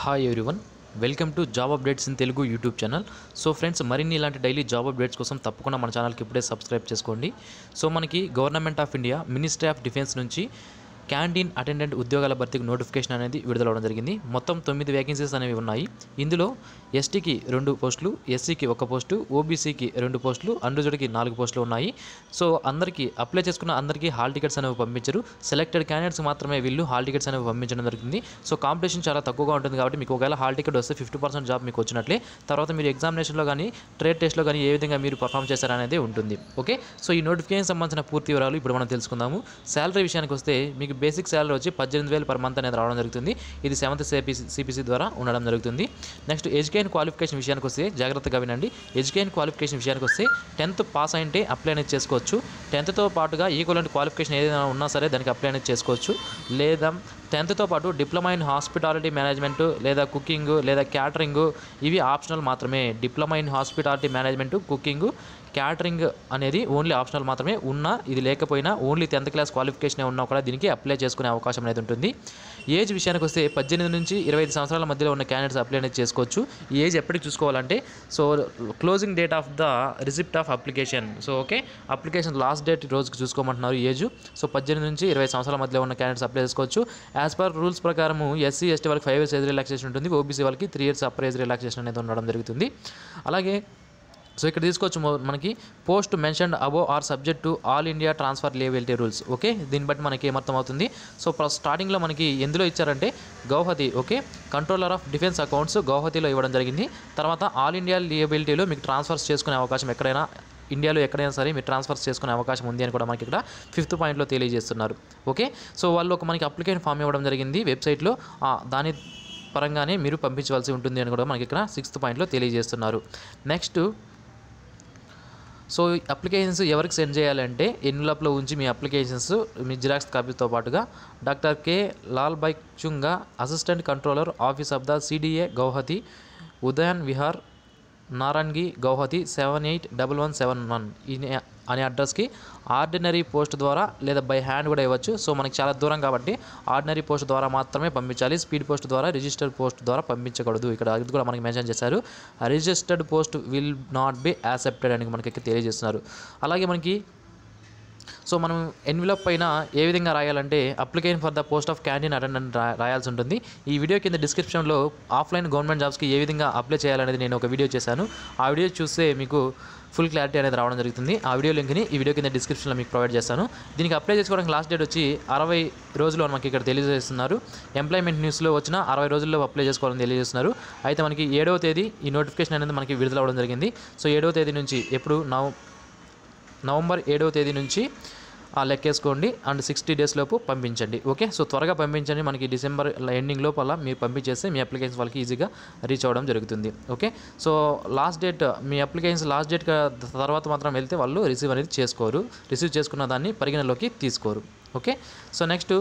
hi everyone welcome to job updates in Telugu YouTube channel so friends మరిన్ని ఇలాంటి daily job updates కోసం తప్పకుండా మన ఛానల్కి ఇప్పుడే సబ్స్క్రైబ్ చేసుకోండి సో మనకి government of India ministry of defence నుంచి క్యాంటీన్ అటెండెంట్ ఉద్యోగాల భర్తీకి నోటిఫికేషన్ అనేది విడుదల అవడం జరిగింది మొత్తం తొమ్మిది వేకెన్సీస్ అనేవి ఉన్నాయి ఇందులో ఎస్టీకి రెండు పోస్టులు ఎస్సీకి ఒక పోస్టు ఓబీసీకి రెండు పోస్టులు అన్రిజర్వ్డ్కి నాలుగు పోస్టులు ఉన్నాయి సో అందరికీ అప్లై చేసుకున్న అందరికీ హాల్ టికెట్స్ అనేవి పంపించరు సెలెక్టెడ్ క్యాండిడేట్స్ మాత్రమే వీళ్ళు హాల్ టికెట్స్ అనేవి పంపించడం జరుగుతుంది సో కాంపిటీషన్ చాలా తక్కువగా ఉంటుంది కాబట్టి మీకు ఒకవేళ హాల్ టికెట్ వస్తే ఫిఫ్టీ పర్సెంట్ జాబ్ మీకు వచ్చినట్లే తర్వాత మీరు ఎగ్జామినేషన్లో కానీ ట్రేడ్ టెస్ట్లో కానీ ఏ విధంగా మీరు పర్ఫామ్ చేశారనేది ఉంటుంది ఓకే సో ఈ నోటిఫికేషన్ సంబంధించిన పూర్తి వివరాలు ఇప్పుడు మనం తెలుసుకుందాము శాలరీ విషయానికి వస్తే మీకు బేసిక్ శాలరీ వచ్చి పద్దెనిమిది వేలు పర్ మంత్ అనేది రావడం జరుగుతుంది ఇది సెవెంత్ సిపిసి సిపిసి ద్వారా ఉండడం జరుగుతుంది నెక్స్ట్ ఎడ్యుకేషన్ క్వాలిఫికేషన్ విషయానికి వస్తే జాగ్రత్తగా వినండి ఎడ్యుకేషన్ క్వాలిఫికేషన్ విషయానికి వస్తే టెన్త్ పాస్ అయింటే అప్లై అనేది చేసుకోవచ్చు టెన్త్తో పాటుగా ఈక్వలెంట్ క్వాలిఫికేషన్ ఏదైనా ఉన్నా సరే దానికి అప్లై అనేది చేసుకోవచ్చు లేదా టెన్త్తో పాటు డిప్లొమా ఇన్ హాస్పిటాలిటీ మేనేజ్మెంట్ లేదా కుకింగ్ లేదా క్యాటరింగ్ ఇవి ఆప్షనల్ మాత్రమే diploma in hospitality management cooking catering అనేది ఓన్లీ ఆప్షనల్ మాత్రమే ఉన్నా ఇది లేకపోయినా ఓన్లీ టెన్త్ క్లాస్ క్వాలిఫికేషన్ ఉన్నా కూడా దీనికి అప్లై చేసుకునే అవకాశం అనేది ఉంటుంది ఏజ్ విషయానికి వస్తే పద్దెనిమిది నుంచి ఇరవై ఐదు సంవత్సరాల మధ్యలో ఉన్న క్యాండిడేట్స్ అప్లై అనేది చేసుకోవచ్చు ఈ ఏజ్ ఎప్పటికి చూసుకోవాలంటే so closing date of the receipt of application so okay application last date రోజుకి చూసుకోమంటున్నారు ఏజ్ సో పద్దెనిమిది నుంచి ఇరవై సంవత్సరాల మధ్యలో ఉన్న క్యాండిడేట్స్ అప్లై చేసుకోవచ్చు యాజ్ పర్ రూల్స్ ప్రకారం ఎస్సీ ఎస్టీ వాళ్ళకి ఫైవ్ ఇయర్స్ ఏజ్ రిలాక్సేషన్ ఉంటుంది ఓబీసీ వాళ్ళకి three years upper age relaxation అనేది ఉండడం జరుగుతుంది అలాగే సో ఇక్కడ తీసుకోవచ్చు మొ- మనకి post mention above are subject to all India transfer liability rules okay దీన్ని బట్టి మనకి ఏమర్థం అవుతుంది సో ప్ర- స్టార్టింగ్లో మనకి ఎందులో ఇచ్చారంటే Guwahati okay controller of defence accounts గౌహతిలో ఇవ్వడం జరిగింది తర్వాత ఆల్ ఇండియా లియబిలిటీలో మీకు ట్రాన్స్ఫర్స్ చేసుకునే అవకాశం ఎక్కడైనా ఇండియాలో ఎక్కడైనా సరే మీరు ట్రాన్స్ఫర్స్ చేసుకునే అవకాశం ఉంది అని కూడా మనకి ఇక్కడ ఫిఫ్త్ పాయింట్లో తెలియజేస్తున్నారు ఓకే సో వాళ్ళు ఒక మనకి అప్లికేషన్ ఫామ్ ఇవ్వడం జరిగింది వెబ్సైట్లో ఆ, దాని పరంగానే మీరు పంపించవలసి ఉంటుంది అని కూడా మనకి ఇక్కడ సిక్స్త్ పాయింట్లో తెలియజేస్తున్నారు నెక్స్ట్ సో అప్లికేషన్స్ ఎవరికి సెండ్ చేయాలంటే ఎన్వలప్లో ఉంచి మీ అప్లికేషన్స్ మీ జిరాక్స్ కాపీతో పాటుగా doctor K Lalbiakchhunga assistant controller office of the CDA Guwahati Udayan Vihar Narangi Guwahati seven eight double one seven one అనే అడ్రస్కి ఆర్డినరీ పోస్ట్ ద్వారా లేదా బై హ్యాండ్ కూడా ఇవ్వచ్చు సో మనకి చాలా దూరం కాబట్టి ఆర్డినరీ పోస్ట్ ద్వారా మాత్రమే పంపించాలి స్పీడ్ పోస్ట్ ద్వారా రిజిస్టర్డ్ పోస్ట్ ద్వారా పంపించకూడదు ఇక్కడ అది కూడా మనకి మెన్షన్ చేశారు registered post will not be accepted అని మనకి ఇక్కడ తెలియజేస్తున్నారు అలాగే మనకి సో మనం ఎన్విలప్ పైన ఏ విధంగా రాయాలంటే application for the post of canteen attendant రా రాయాల్సి ఉంటుంది ఈ వీడియో కింద డిస్క్రిప్షన్లో ఆఫ్లైన్ గవర్నమెంట్ జాబ్స్కి ఏ విధంగా అప్లై చేయాలనేది నేను ఒక వీడియో చేశాను ఆ వీడియో చూస్తే మీకు ఫుల్ క్లారిటీ అనేది రావడం జరుగుతుంది ఆ వీడియో లింక్ని ఈ వీడియో కింద డిస్క్రిప్షన్లో మీకు ప్రొవైడ్ చేస్తాను దీనికి అప్లై చేసుకోవడానికి లాస్ట్ డేట్ వచ్చి అరవై రోజులు అని మనకి ఇక్కడ తెలియజేస్తున్నారు ఎంప్లాయ్మెంట్ న్యూస్లో వచ్చిన అరవై రోజుల్లో అప్లై చేసుకోవాలని తెలియజేస్తున్నారు అయితే మనకి ఏడవ తేదీ ఈ నోటిఫికేషన్ అనేది మనకి విడుదల అవ్వడం జరిగింది సో ఏడవ తేదీ నుంచి ఎప్పుడు నవ నవంబర్ ఏడవ తేదీ నుంచి ఆ లెక్కేసుకోండి అండ్ సిక్స్టీ డేస్ లోపు పంపించండి ఓకే సో త్వరగా పంపించండి మనకి డిసెంబర్ ఎండింగ్ లోపల మీరు పంపించేస్తే మీ అప్లికేషన్స్ వాళ్ళకి ఈజీగా రీచ్ అవ్వడం జరుగుతుంది ఓకే సో లాస్ట్ డేట్ మీ అప్లికేషన్స్ లాస్ట్ డేట్ తర్వాత మాత్రం వెళ్తే వాళ్ళు రిసీవ్ అనేది చేసుకోరు రిసీవ్ చేసుకున్న దాన్ని పరిగణలోకి తీసుకోరు ఓకే సో నెక్స్ట్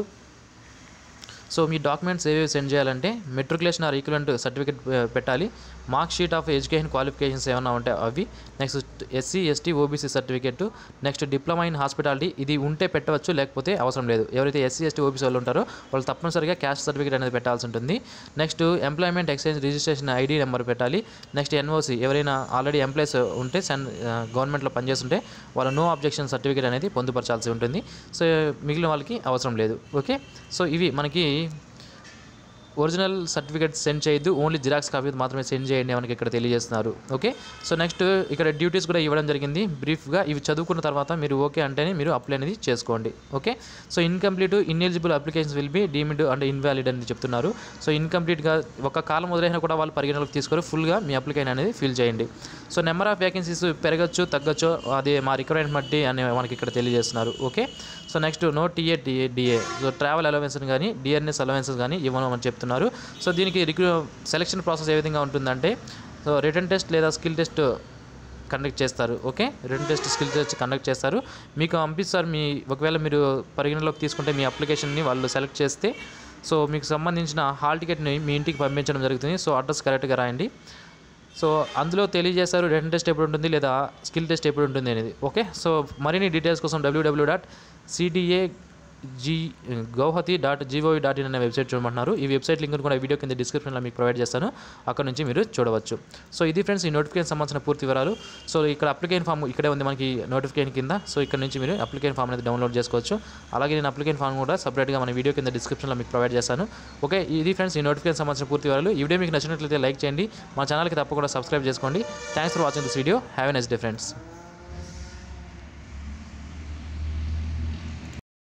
సో మీ డాక్యుమెంట్స్ ఏవేవి సెండ్ చేయాలంటే మెట్రికులేషన్ ఆర్ ఈక్వలెంట్ సర్టిఫికేట్ పెట్టాలి mark sheet of education qualifications ఏమైనా ఉంటే అవి next SC ST OBC certificate next diploma in hospitality ఇది ఉంటే పెట్టవచ్చు లేకపోతే అవసరం లేదు ఎవరైతే ఎస్సీ ఎస్టీ ఓబీసీ వాళ్ళు ఉంటారో వాళ్ళు తప్పనిసరిగా క్యాస్ట్ సర్టిఫికేట్ అనేది పెట్టాల్సి ఉంటుంది next employment exchange registration ID number పెట్టాలి నెక్స్ట్ ఎన్ఓసి ఎవరైనా ఆల్రెడీ ఎంప్లాయీస్ ఉంటే సెన్ గవర్నమెంట్లో పనిచేస్తుంటే వాళ్ళ నో అబ్జెక్షన్ సర్టిఫికేట్ అనేది పొందుపరచాల్సి ఉంటుంది సో మిగిలిన వాళ్ళకి అవసరం లేదు ఓకే సో ఇవి మనకి ఒరిజినల్ సర్టిఫికేట్ సెండ్ చేయొద్దు ఓన్లీ జిరాక్స్ కాపీ మాత్రమే సెండ్ చేయండి మనకి ఇక్కడ తెలియజేస్తున్నారు ఓకే సో నెక్స్ట్ ఇక్కడ డ్యూటీస్ కూడా ఇవ్వడం జరిగింది బ్రీఫ్గా ఇవి చదువుకున్న తర్వాత మీరు ఓకే అంటేనే మీరు అప్లై అనేది చేసుకోండి okay so incomplete ineligible applications will be deemed and invalid అని చెప్తున్నారు సో ఇన్కంప్లీట్గా ఒక కాలం మొదలైనా కూడా వాళ్ళు పరిగణలోకి తీసుకొని ఫుల్గా మీ అప్లికేషన్ అనేది ఫిల్ చేయండి సో నెంబర్ ఆఫ్ వేకెన్సీస్ పెరగచ్చు తగ్గచ్చు అది మా రిక్వైర్మెంట్ బట్టి అని మనకి ఇక్కడ తెలియజేస్తున్నారు okay so next no TA DA DA so travel allowance కానీ డిఆర్ఎస్ అలవెన్సెస్ కానీ ఇవ్వమని చెప్తున్నారు సో దీనికి రిక్రూ సెలక్షన్ ప్రాసెస్ ఏ విధంగా ఉంటుందంటే సో రిటర్న్ టెస్ట్ లేదా స్కిల్ టెస్ట్ కండక్ట్ చేస్తారు okay written test skill test conduct చేస్తారు మీకు పంపిస్తారు మీ ఒకవేళ మీరు పరిగణలోకి తీసుకుంటే మీ అప్లికేషన్ని వాళ్ళు సెలెక్ట్ చేస్తే సో మీకు సంబంధించిన హాల్ టికెట్ని మీ ఇంటికి పంపించడం జరుగుతుంది సో అడ్రస్ కరెక్ట్గా రాయండి సో అందులో తెలియజేస్తారు రిటర్న్ టెస్ట్ ఎప్పుడు ఉంటుంది లేదా స్కిల్ టెస్ట్ ఎప్పుడు ఉంటుంది అనేది ఓకే సో మరిన్ని డీటెయిల్స్ కోసం డబ్ల్యూడబ్ల్యూ dot CDA G Guwahati dot gov dot in అనే వెబ్సైట్ చూడమంటున్నారు ఈ వెబ్సైట్ లింక్ కూడా వీడియో కింద డిస్క్రిప్షన్లో మీకు ప్రొవైడ్ చేస్తాను అక్కడ నుంచి మీరు చూడవచ్చు సో ఇది ఫ్రెండ్స్ ఈ నోటిఫికేషన్ సంబంధించిన పూర్తి వివరాలు సో ఇక్కడ అప్లికేషన్ ఫామ్ ఇక్కడే ఉంది మనకి నోటిఫికేషన్ కింద సో ఇక్కడ నుంచి మీరు అప్లికేషన్ ఫామ్ అనేది డౌన్లోడ్ చేసుకోవచ్చు అలాగే నేను అప్లికేషన్ ఫామ్ కూడా సపరేట్గా మన వీడియో కింద డిస్క్రిప్షన్లో మీకు ప్రొవైడ్ చేస్తాను ఓకే ఇది ఫ్రెండ్స్ ఈ నోటిఫికేషన్ సంబంధించిన పూర్తి వివరాలు ఈ వీడియో మీకు నచ్చినట్లయితే లైక్ చేయండి మా ఛానల్కి తప్పకుండా సబ్స్క్రైబ్ చేసుకోండి thanks for watching this video have a next day friends